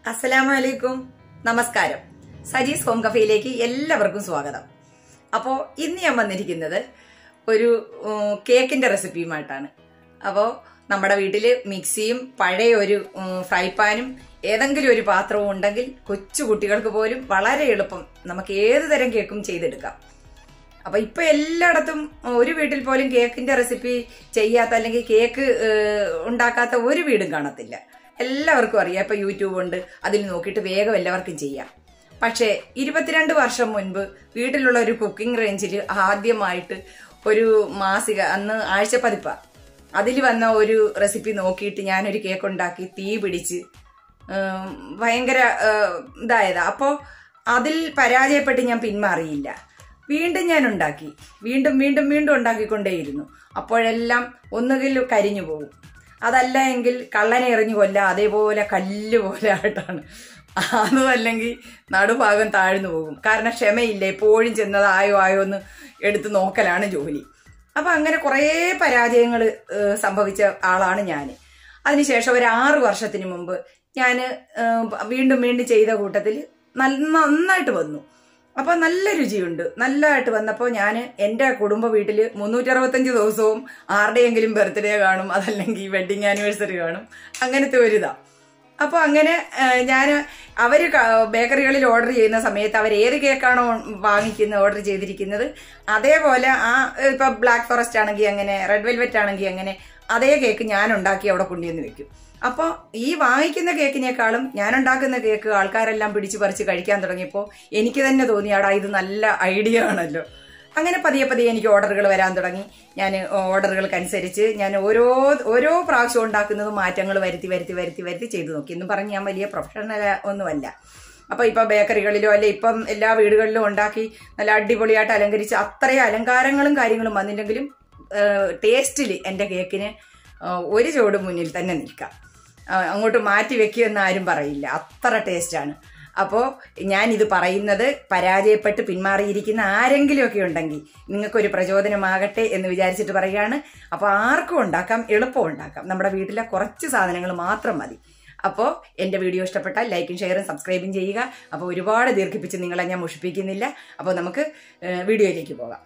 അസ്സലാമു അലൈക്കും നമസ്കാരം സജീസ് ഹോം കഫേയിലേക്ക് എല്ലാവർക്കും സ്വാഗതം അപ്പോൾ ഇന്ന് ഞാൻ വന്നിരിക്കുന്നത് ഒരു ഉം, കേക്കിന്റെ റെസിപ്പിയുമായിട്ടാണ് അപ്പോൾ നമ്മുടെ വീട്ടിൽ മിക്സിയും പഴയ ഒരു ഉം, ഫ്രൈ പാനും ഏതെങ്കിലും ഒരു പാത്രവും ഉണ്ടെങ്കിൽ കൊച്ചു കുട്ടികൾക്ക് പോലും വളരെ എളുപ്പം നമുക്ക് ഏത് തരം കേക്കും ചെയ്തെടുക്കാം അപ്പൊ ഇപ്പൊ എല്ലായിടത്തും ഒരു വീട്ടിൽ പോലും കേക്കിന്റെ റെസിപ്പി ചെയ്യാത്ത അല്ലെങ്കിൽ കേക്ക് ഏഹ്, ഉണ്ടാക്കാത്ത ഒരു വീടും കാണത്തില്ല എല്ലാവർക്കും അറിയാം ഇപ്പൊ യൂട്യൂബ് ഉണ്ട് അതിൽ നോക്കിയിട്ട് വേഗം എല്ലാവർക്കും ചെയ്യാം പക്ഷേ ഇരുപത്തിരണ്ട് വർഷം മുൻപ് വീട്ടിലുള്ള ഒരു കുക്കിംഗ് റേഞ്ചിൽ ആദ്യമായിട്ട് ഒരു മാസിക അന്ന് ആഴ്ചപ്പതിപ്പ അതിൽ വന്ന ഒരു റെസിപ്പി നോക്കിയിട്ട് ഞാനൊരു കേക്ക് ഉണ്ടാക്കി തീ പിടിച്ച് ഉം, ഭയങ്കര ഏഹ്, ഇതായതാ അപ്പോൾ അതിൽ പരാജയപ്പെട്ട് ഞാൻ പിന്മാറിയില്ല വീണ്ടും ഞാൻ ഉണ്ടാക്കി വീണ്ടും വീണ്ടും വീണ്ടും ഉണ്ടാക്കിക്കൊണ്ടേയിരുന്നു അപ്പോഴെല്ലാം ഒന്നുകിൽ കരിഞ്ഞു പോകും അതല്ല എങ്കിൽ കള്ളനെ എറിഞ്ഞു കൊല്ല അതേപോലെ കല്ല് പോലെ ആയിട്ടാണ് അതും അല്ലെങ്കിൽ നടുഭാഗം താഴ്ന്നു പോകും കാരണം ക്ഷമയില്ല എപ്പോഴും ചെന്നത് ആയോ ആയോ എന്ന് എടുത്ത് നോക്കലാണ് ജോലി അപ്പൊ അങ്ങനെ കുറേ പരാജയങ്ങൾ സംഭവിച്ച ആളാണ് ഞാൻ അതിനുശേഷം ഒരു ആറ് വർഷത്തിന് മുമ്പ് ഞാൻ വീണ്ടും വീണ്ടും ചെയ്ത കൂട്ടത്തിൽ നല്ല നന്നായിട്ട് വന്നു അപ്പോൾ നല്ല രുചിയുണ്ട് നല്ലതായിട്ട് വന്നപ്പോൾ ഞാൻ എൻ്റെ കുടുംബ വീട്ടിൽ മുന്നൂറ്ററുപത്തഞ്ച് ദിവസവും ആരുടെയെങ്കിലും ബർത്ത്ഡേ കാണും അതല്ലെങ്കിൽ വെഡിങ് ആനിവേഴ്സറി കാണും അങ്ങനത്തെ ഒരു ഇതാ അപ്പോൾ അങ്ങനെ ഞാൻ അവർ ബേക്കറികളിൽ ഓർഡർ ചെയ്യുന്ന സമയത്ത് അവർ ഏത് കേക്കാണോ വാങ്ങിക്കുന്നത് ഓർഡർ ചെയ്തിരിക്കുന്നത് അതേപോലെ ആ ഇപ്പൊ ബ്ലാക്ക് ഫോറസ്റ്റ് ആണെങ്കിൽ അങ്ങനെ റെഡ് വെൽവെറ്റ് ആണെങ്കിൽ അങ്ങനെ അതേ കേക്ക് ഞാൻ ഉണ്ടാക്കി അവിടെ കൊണ്ടുവന്ന് വെക്കും അപ്പോൾ ഈ വാങ്ങിക്കുന്ന കേക്കിനേക്കാളും ഞാൻ ഉണ്ടാക്കുന്ന കേക്ക് ആൾക്കാരെല്ലാം പിടിച്ചു പറിച്ച് കഴിക്കാൻ തുടങ്ങിയപ്പോൾ എനിക്ക് തന്നെ തോന്നി ആടാ ഇത് നല്ല ഐഡിയ ആണല്ലോ അങ്ങനെ പതിയെ പതിയെ എനിക്ക് ഓർഡറുകൾ വരാൻ തുടങ്ങി ഞാൻ ഓർഡറുകൾക്കനുസരിച്ച് ഞാൻ ഓരോ ഓരോ പ്രാവശ്യം ഉണ്ടാക്കുന്നത് മാറ്റങ്ങൾ വരുത്തി വരുത്തി വരുത്തി വരുത്തി ചെയ്തു നോക്കി എന്നും പറഞ്ഞ് ഞാൻ വലിയ പ്രൊഫഷണൽ ഒന്നുമല്ല അപ്പൊ ഇപ്പൊ ബേക്കറികളിലോ അല്ലെ ഇപ്പം എല്ലാ വീടുകളിലും ഉണ്ടാക്കി നല്ല അടിപൊളിയായിട്ട് അലങ്കരിച്ച് അത്രയും അലങ്കാരങ്ങളും കാര്യങ്ങളും വന്നില്ലെങ്കിലും ടേസ്റ്റിൽ എൻ്റെ കേക്കിന് ആ, ഒരു ചുവട് മുന്നിൽ തന്നെ നിൽക്കാം ആ, അങ്ങോട്ട് മാറ്റി വെക്കുമെന്ന് ആരും പറയില്ല അത്ര ടേസ്റ്റാണ് അപ്പോൾ ഞാനിത് പറയുന്നത് പരാജയപ്പെട്ട് പിന്മാറിയിരിക്കുന്ന ആരെങ്കിലും ഒക്കെ ഉണ്ടെങ്കിൽ നിങ്ങൾക്കൊരു പ്രചോദനമാകട്ടെ എന്ന് വിചാരിച്ചിട്ട് പറയുകയാണ് അപ്പോൾ ആർക്കും ഉണ്ടാക്കാം എളുപ്പം ഉണ്ടാക്കാം നമ്മുടെ വീട്ടിലെ കുറച്ച് സാധനങ്ങൾ മാത്രം മതി അപ്പോൾ എൻ്റെ വീഡിയോ ഇഷ്ടപ്പെട്ടാൽ ലൈക്കും ഷെയറും സബ്സ്ക്രൈബും ചെയ്യുക അപ്പോൾ ഒരുപാട് ദീർഘിപ്പിച്ച് നിങ്ങളെ ഞാൻ മുഷിപ്പിക്കുന്നില്ല അപ്പോൾ നമുക്ക് ഏഹ്, വീഡിയോയിലേക്ക് പോകാം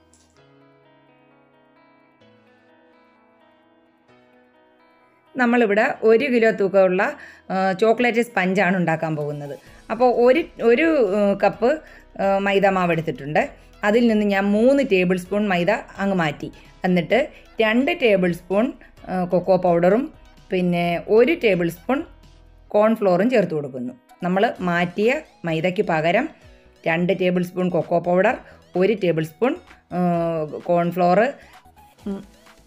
നമ്മളിവിടെ ഒരു കിലോ തൂക്കമുള്ള ആ, ചോക്ലേറ്റ് സ്പഞ്ചാണ് ഉണ്ടാക്കാൻ പോകുന്നത് അപ്പോൾ ഒരു ഒരു ആ, കപ്പ് ആ, മൈദ മാവ് എടുത്തിട്ടുണ്ട് അതിൽ നിന്ന് ഞാൻ മൂന്ന് ടേബിൾ സ്പൂൺ മൈദ അങ്ങ് മാറ്റി എന്നിട്ട് രണ്ട് ടേബിൾ സ്പൂൺ ആ, കൊക്കോ പൗഡറും പിന്നെ ഒരു ടേബിൾ സ്പൂൺ കോൺഫ്ലോറും ചേർത്ത് കൊടുക്കുന്നു നമ്മൾ മാറ്റിയ മൈദയ്ക്ക് പകരം രണ്ട് ടേബിൾ സ്പൂൺ കൊക്കോ പൗഡർ ഒരു ടേബിൾ സ്പൂൺ ആ, കോൺഫ്ലോറ് ഉം,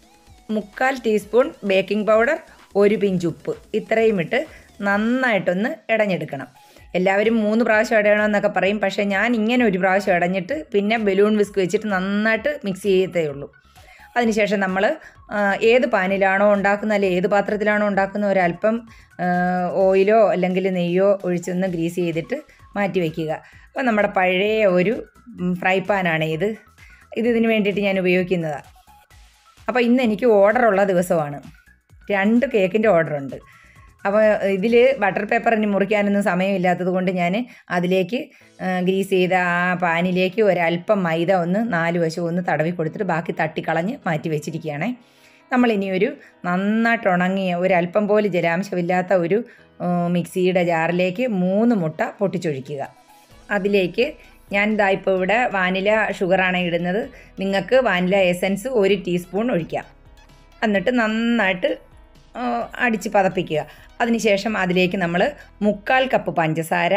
മുക്കാൽ ടീസ്പൂൺ ബേക്കിംഗ് പൗഡർ ഒരു പിഞ്ച് ഉപ്പ് ഇത്രയും ഇട്ട് നന്നായിട്ടൊന്ന് ഇടഞ്ഞെടുക്കണം എല്ലാവരും മൂന്ന് പ്രാവശ്യം ഇടയണമെന്നൊക്കെ പറയും പക്ഷേ ഞാൻ ഇങ്ങനെ ഒരു പ്രാവശ്യം ഇടഞ്ഞിട്ട് പിന്നെ ബലൂൺ വിസ്ക് വെച്ചിട്ട് നന്നായിട്ട് മിക്സ് ചെയ്യത്തേ ഉള്ളൂ അതിനുശേഷം നമ്മൾ ഏത് പാനിലാണോ ഉണ്ടാക്കുന്നത് അല്ലെങ്കിൽ ഏത് പാത്രത്തിലാണോ ഉണ്ടാക്കുന്നത് ഒരല്പം ആ, ഓയിലോ അല്ലെങ്കിൽ നെയ്യോ ഒഴിച്ചൊന്ന് ഗ്രീസ് ചെയ്തിട്ട് മാറ്റി വയ്ക്കുക അപ്പോൾ നമ്മുടെ പഴയ ഒരു ഉം, ഫ്രൈ പാനാണ് ഇത് ഇത് ഇതിന് വേണ്ടിയിട്ട് ഞാൻ ഉപയോഗിക്കുന്നതാണ് അപ്പോൾ ഇന്ന് എനിക്ക് ഓർഡറുള്ള ദിവസമാണ് രണ്ട് കേക്കിൻ്റെ ഓർഡറുണ്ട് അപ്പോൾ ഇതിൽ ബട്ടർ പേപ്പറിന് മുറിക്കാനൊന്നും സമയമില്ലാത്തത് കൊണ്ട് ഞാൻ അതിലേക്ക് ആ, ഗ്രീസ് ചെയ്ത ആ പാനിലേക്ക് ഒരല്പം മൈദ ഒന്ന് നാല് വശം ഒന്ന് തടവി കൊടുത്തിട്ട് ബാക്കി തട്ടിക്കളഞ്ഞ് മാറ്റി വെച്ചിരിക്കുകയാണേ നമ്മളിനി ഒരു നന്നായിട്ട് ഉണങ്ങിയ ഒരല്പം പോലും ജലാംശമില്ലാത്ത ഒരു ആ, മിക്സിയുടെ ജാറിലേക്ക് മൂന്ന് മുട്ട പൊട്ടിച്ചൊഴിക്കുക അതിലേക്ക് ഞാൻ ഇതാ ഇപ്പോൾ ഇവിടെ വാനില ഷുഗറാണ് ഇടുന്നത് നിങ്ങൾക്ക് വാനില എസൻസ് ഒരു ടീസ്പൂൺ ഒഴിക്കാം എന്നിട്ട് നന്നായിട്ട് ആ, അടിച്ച് പതപ്പിക്കുക അതിനുശേഷം അതിലേക്ക് നമ്മൾ മുക്കാൽ കപ്പ് പഞ്ചസാര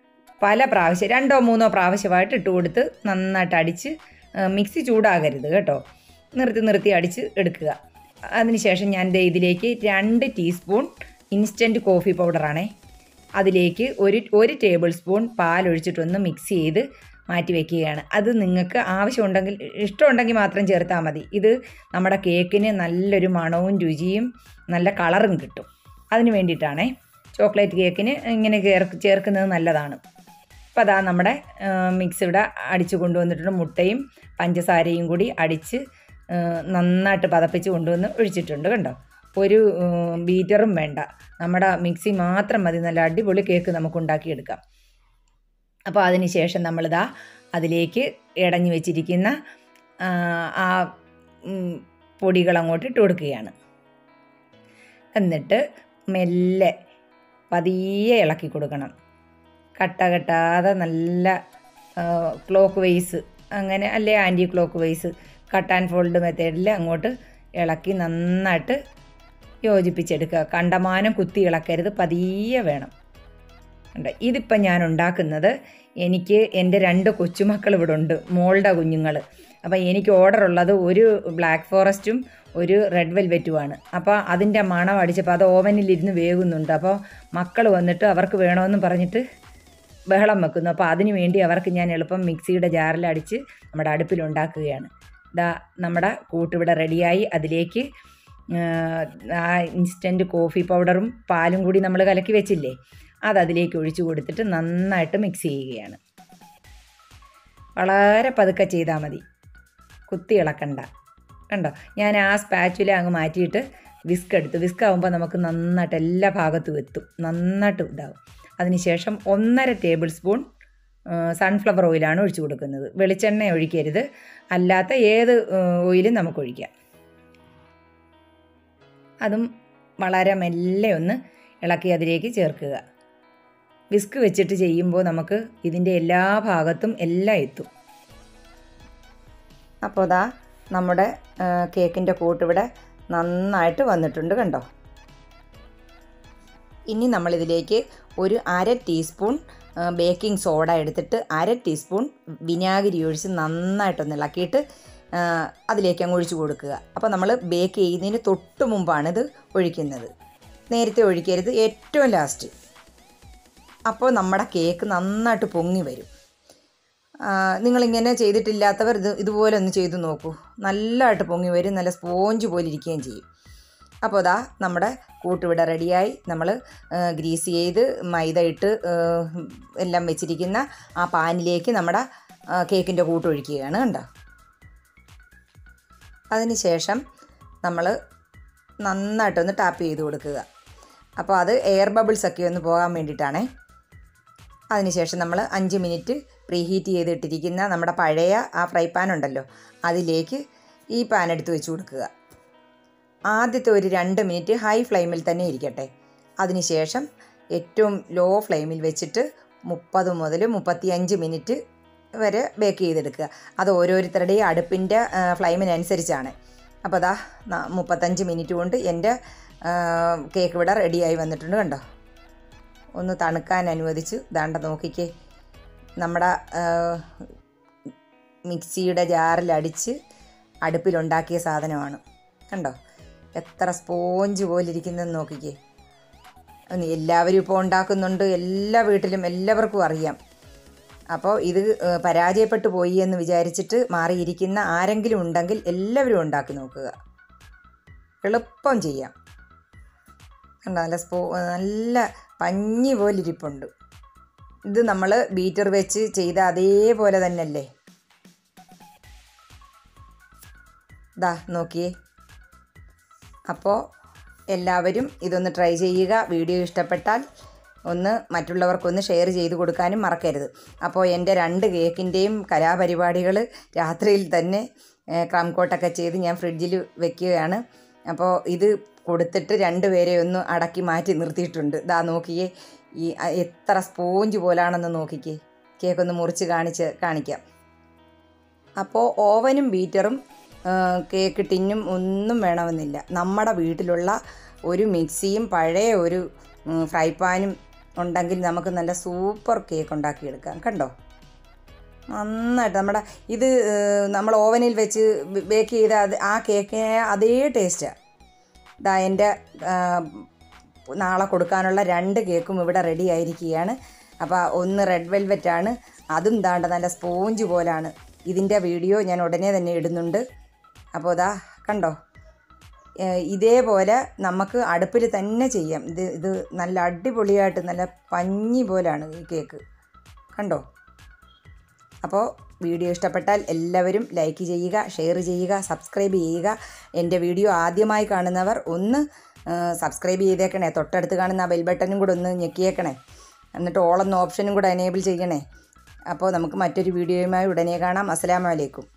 പല പ്രാവശ്യം രണ്ടോ മൂന്നോ പ്രാവശ്യമായിട്ട് ഇട്ട് കൊടുത്ത് നന്നായിട്ട് അടിച്ച് ആ, മിക്സി ചൂടാകരുത് കേട്ടോ നിർത്തി നിർത്തി അടിച്ച് എടുക്കുക അതിനുശേഷം ഞാൻ ദേ ഇതിലേക്ക് രണ്ട് ടീസ്പൂൺ ഇൻസ്റ്റൻറ്റ് കോഫി പൗഡറാണേ അതിലേക്ക് ഒരു ഒരു ടേബിൾ സ്പൂൺ പാലൊഴിച്ചിട്ടൊന്ന് മിക്സ് ചെയ്ത് മാറ്റി വെക്കുകയാണ് അത് നിങ്ങൾക്ക് ആവശ്യമുണ്ടെങ്കിൽ ഇഷ്ടമുണ്ടെങ്കിൽ മാത്രം ചേർത്താൽ മതി ഇത് നമ്മുടെ കേക്കിന് നല്ലൊരു മണവും രുചിയും നല്ല കളറും കിട്ടും അതിന് വേണ്ടിയിട്ടാണേ ചോക്ലേറ്റ് കേക്കിന് ഇങ്ങനെ ചേർക്ക് ചേർക്കുന്നത് നല്ലതാണ് അപ്പോൾ അതാ നമ്മുടെ മിക്സ് ഇവിടെ അടിച്ച് കൊണ്ടുവന്നിട്ടുണ്ട് മുട്ടയും പഞ്ചസാരയും കൂടി അടിച്ച് ആ, നന്നായിട്ട് പതപ്പിച്ച് കൊണ്ടുവന്ന് ഒഴിച്ചിട്ടുണ്ട് കണ്ടോ ഒരു ഉം, ബീറ്ററും വേണ്ട നമ്മുടെ മിക്സി മാത്രം മതി നല്ല അടിപൊളി കേക്ക് നമുക്ക് ഉണ്ടാക്കിയെടുക്കാം അപ്പോൾ അതിന് ശേഷം നമ്മളിതാ അതിലേക്ക് ഇടഞ്ഞു വെച്ചിരിക്കുന്ന ആ, ആ ഉം, പൊടികൾ അങ്ങോട്ട് ഇട്ട് കൊടുക്കുകയാണ് എന്നിട്ട് മെല്ലെ പതിയെ ഇളക്കി കൊടുക്കണം കട്ട കെട്ടാതെ നല്ല ക്ലോക്ക് വൈസ് അങ്ങനെ അല്ലേ anticlockwise cut and fold മെത്തേഡിൽ അങ്ങോട്ട് ഇളക്കി നന്നായിട്ട് യോജിപ്പിച്ചെടുക്കുക കണ്ടമാനം കുത്തി ഇളക്കരുത് പതിയെ വേണം ഉണ്ട് ഇതിപ്പം ഞാൻ ഉണ്ടാക്കുന്നത് എനിക്ക് എൻ്റെ രണ്ട് കൊച്ചുമക്കൾ ഇവിടെ ഉണ്ട് മോളുടെ കുഞ്ഞുങ്ങൾ അപ്പോൾ എനിക്ക് ഓർഡർ ഉള്ളത് ഒരു ബ്ലാക്ക് ഫോറസ്റ്റും ഒരു റെഡ് വെൽവെറ്റുമാണ് അപ്പോൾ അതിൻ്റെ മണം അടിച്ചപ്പോൾ അത് ഓവനിലിരുന്ന് വേകുന്നുണ്ട് അപ്പോൾ മക്കൾ വന്നിട്ട് അവർക്ക് വേണമെന്ന് പറഞ്ഞിട്ട് ബഹളം വെക്കുന്നു അപ്പോൾ അതിന് വേണ്ടി അവർക്ക് ഞാൻ എളുപ്പം മിക്സിയുടെ ജാറിലടിച്ച് നമ്മുടെ അടുപ്പിലുണ്ടാക്കുകയാണ് ഇതാ നമ്മുടെ കൂട്ടിവിടെ റെഡിയായി അതിലേക്ക് ആ, ആ ഇൻസ്റ്റൻറ്റ് കോഫി പൗഡറും പാലും കൂടി നമ്മൾ കലക്കി വെച്ചില്ലേ അത് അതിലേക്ക് ഒഴിച്ചു കൊടുത്തിട്ട് നന്നായിട്ട് മിക്സ് ചെയ്യുകയാണ് വളരെ പതുക്കെ ചെയ്താൽ മതി കുത്തി ഇളക്കണ്ട കണ്ടോ ഞാൻ ആ സ്പാച്ചുല അങ്ങ് മാറ്റിയിട്ട് വിസ്ക് എടുത്തു വിസ്ക് ആകുമ്പോൾ നമുക്ക് നന്നായിട്ട് എല്ലാ ഭാഗത്തും എത്തും നന്നായിട്ട് ഇതാവും അതിനുശേഷം ഒന്നര ടേബിൾ സ്പൂൺ സൺഫ്ലവർ ഓയിലാണ് ഒഴിച്ചു കൊടുക്കുന്നത് വെളിച്ചെണ്ണ ഒഴിക്കരുത് അല്ലാത്ത ഏത് ഓയിലും നമുക്ക് ഒഴിക്കാം അതും വളരെ മെല്ലെ ഒന്ന് ഇളക്കി അതിലേക്ക് ചേർക്കുക വിസ്ക് വെച്ചിട്ട് ചെയ്യുമ്പോൾ നമുക്ക് ഇതിൻ്റെ എല്ലാ ഭാഗത്തും എല്ലാം എത്തും അപ്പോൾ ദാ നമ്മുടെ കേക്കിൻ്റെ കൂട്ടിവിടെ നന്നായിട്ട് വന്നിട്ടുണ്ട് കണ്ടോ ഇനി നമ്മളിതിലേക്ക് ഒരു അര ടീസ്പൂൺ ബേക്കിംഗ് സോഡ എടുത്തിട്ട് അര ടീസ്പൂൺ വിനാഗിരി ഒഴിച്ച് നന്നായിട്ടൊന്ന് ഇളക്കിയിട്ട് ആ, അതിലേക്ക് അങ്ങ് ഒഴിച്ചു കൊടുക്കുക അപ്പോൾ നമ്മൾ ബേക്ക് ചെയ്യുന്നതിന് തൊട്ട് മുമ്പാണ് ഇത് ഒഴിക്കുന്നത് നേരത്തെ ഒഴിക്കരുത് ഏറ്റവും ലാസ്റ്റ് അപ്പോൾ നമ്മുടെ കേക്ക് നന്നായിട്ട് പൊങ്ങി വരും ആ, നിങ്ങളിങ്ങനെ ചെയ്തിട്ടില്ലാത്തവർ ഇത് ഇതുപോലെ ഒന്ന് ചെയ്ത് നോക്കൂ നല്ലതായിട്ട് പൊങ്ങി വരും നല്ല സ്പോഞ്ച് പോലെ ഇരിക്കുകയും ചെയ്യും അപ്പോൾ അതാ നമ്മുടെ കൂട്ടുവിട റെഡിയായി നമ്മൾ ഗ്രീസ് ചെയ്ത് മൈദ ഇട്ട് ആ, എല്ലാം വെച്ചിരിക്കുന്ന ആ പാനിലേക്ക് നമ്മുടെ കേക്കിൻ്റെ കൂട്ടൊഴിക്കുകയാണ് കണ്ടോ അതിന് ശേഷം നമ്മൾ നന്നായിട്ടൊന്ന് ടാപ്പ് ചെയ്ത് കൊടുക്കുക അപ്പോൾ അത് എയർ ബബിൾസ് ഒക്കെ ഒന്ന് പോകാൻ വേണ്ടിയിട്ടാണേ അതിനുശേഷം നമ്മൾ അഞ്ച് മിനിറ്റ് പ്രീ ഹീറ്റ് ചെയ്തിട്ടിരിക്കുന്ന നമ്മുടെ പഴയ ആ ഫ്രൈ പാൻ ഉണ്ടല്ലോ അതിലേക്ക് ഈ പാൻ എടുത്ത് വെച്ച് കൊടുക്കുക ആദ്യത്തെ ഒരു രണ്ട് മിനിറ്റ് ഹൈ ഫ്ലെയിമിൽ തന്നെ ഇരിക്കട്ടെ അതിനുശേഷം ഏറ്റവും ലോ ഫ്ലെയിമിൽ വെച്ചിട്ട് മുപ്പത് മുതൽ മുപ്പത്തിയഞ്ച് മിനിറ്റ് വരെ ബേക്ക് ചെയ്തെടുക്കുക അത് ഓരോരുത്തരുടെയും അടുപ്പിൻ്റെ ഫ്ലെയിമിനനുസരിച്ചാണ് അപ്പോൾ അതാ ന- മുപ്പത്തഞ്ച് മിനിറ്റ് കൊണ്ട് എൻ്റെ കേക്ക് ഇവിടെ റെഡിയായി വന്നിട്ടുണ്ട് കണ്ടോ ഒന്ന് തണുക്കാൻ അനുവദിച്ചു ദാണ്ട നോക്കിക്കേ നമ്മുടെ ആ, മിക്സിയുടെ ജാറിലടിച്ച് അടുപ്പിലുണ്ടാക്കിയ സാധനമാണ് കണ്ടോ എത്ര സ്പോഞ്ച് പോലെ ഇരിക്കുന്നതെന്ന് നോക്കിക്കേ ഒന്ന് എല്ലാവരും ഇപ്പോൾ ഉണ്ടാക്കുന്നുണ്ട് എല്ലാ വീട്ടിലും എല്ലാവർക്കും അറിയാം അപ്പോൾ ഇത് ഏ, പരാജയപ്പെട്ടു പോയി എന്ന് വിചാരിച്ചിട്ട് മാറിയിരിക്കുന്ന ആരെങ്കിലും ഉണ്ടെങ്കിൽ എല്ലാവരും ഉണ്ടാക്കി നോക്കുക എളുപ്പം ചെയ്യാം കണ്ടോ നല്ല സ്പോ നല്ല പഞ്ഞി പോലെ ഇരിപ്പുണ്ട് ഇത് നമ്മൾ ബീറ്റർ വെച്ച് ചെയ്ത അതേപോലെ തന്നെയല്ലേ ദാ നോക്കിയേ അപ്പോൾ എല്ലാവരും ഇതൊന്ന് ട്രൈ ചെയ്യുക വീഡിയോ ഇഷ്ടപ്പെട്ടാൽ ഒന്ന് മറ്റുള്ളവർക്കൊന്ന് ഷെയർ ചെയ്ത് കൊടുക്കാനും മറക്കരുത് അപ്പോൾ എൻ്റെ രണ്ട് കേക്കിൻ്റെയും കലാപരിപാടികൾ രാത്രിയിൽ തന്നെ ക്രം കോട്ടൊക്കെ ചെയ്ത് ഞാൻ ഫ്രിഡ്ജിൽ വെക്കുകയാണ് അപ്പോൾ ഇത് കൊടുത്തിട്ട് രണ്ടുപേരെ ഒന്ന് അടക്കി മാറ്റി നിർത്തിയിട്ടുണ്ട് ദാ നോക്കിയേ ഈ അ- എത്ര സ്പോഞ്ച് പോലാണെന്ന് നോക്കിക്കേ കേക്കൊന്ന് മുറിച്ച് കാണിച്ച് കാണിക്കാം അപ്പോൾ ഓവനും ബീറ്ററും ആ, കേക്ക് ടിന്നും ഒന്നും വേണമെന്നില്ല നമ്മുടെ വീട്ടിലുള്ള ഒരു മിക്സിയും പഴയ ഒരു ഉം, ഫ്രൈ പാനും ഉണ്ടെങ്കിൽ നമുക്ക് നല്ല സൂപ്പർ കേക്ക് ഉണ്ടാക്കിയെടുക്കാം കണ്ടോ നന്നായിട്ട് നമ്മുടെ ഇത് ഏ, നമ്മൾ ഓവനിൽ വെച്ച് ബേക്ക് ചെയ്ത അത് ആ കേക്കിന് അതേ ടേസ്റ്റാണ് ഇതാ എൻ്റെ ആ, നാളെ കൊടുക്കാനുള്ള രണ്ട് കേക്കും ഇവിടെ റെഡി ആയിരിക്കുകയാണ് അപ്പോൾ ഒന്ന് റെഡ് വെൽവെറ്റ് ആണ് അതും താണ്ട നല്ല സ്പോഞ്ച് പോലാണ് ഇതിൻ്റെ വീഡിയോ ഞാൻ ഉടനെ തന്നെ ഇടുന്നുണ്ട് അപ്പോൾ ഇതാ കണ്ടോ ഏഹ് ഇതേപോലെ നമുക്ക് അടുപ്പിൽ തന്നെ ചെയ്യാം ഇത് ഇത് നല്ല അടിപൊളിയായിട്ട് നല്ല പഞ്ഞി പോലാണ് ഈ കേക്ക് കണ്ടോ അപ്പോൾ വീഡിയോ ഇഷ്ടപ്പെട്ടാൽ എല്ലാവരും ലൈക്ക് ചെയ്യുക ഷെയർ ചെയ്യുക സബ്സ്ക്രൈബ് ചെയ്യുക എൻ്റെ വീഡിയോ ആദ്യമായി കാണുന്നവർ ഒന്ന് സബ്സ്ക്രൈബ് ചെയ്തേക്കണേ തൊട്ടടുത്ത് കാണുന്ന ആ ബെൽ ബട്ടനും കൂടെ ഒന്ന് ഞെക്കിയേക്കണേ എന്നിട്ട് ഓളെന്ന ഓപ്ഷനും കൂടെ എനേബിൾ ചെയ്യണേ അപ്പോൾ നമുക്ക് മറ്റൊരു വീഡിയോയുമായി ഉടനെ കാണാം അസ്സലാമു അലൈക്കും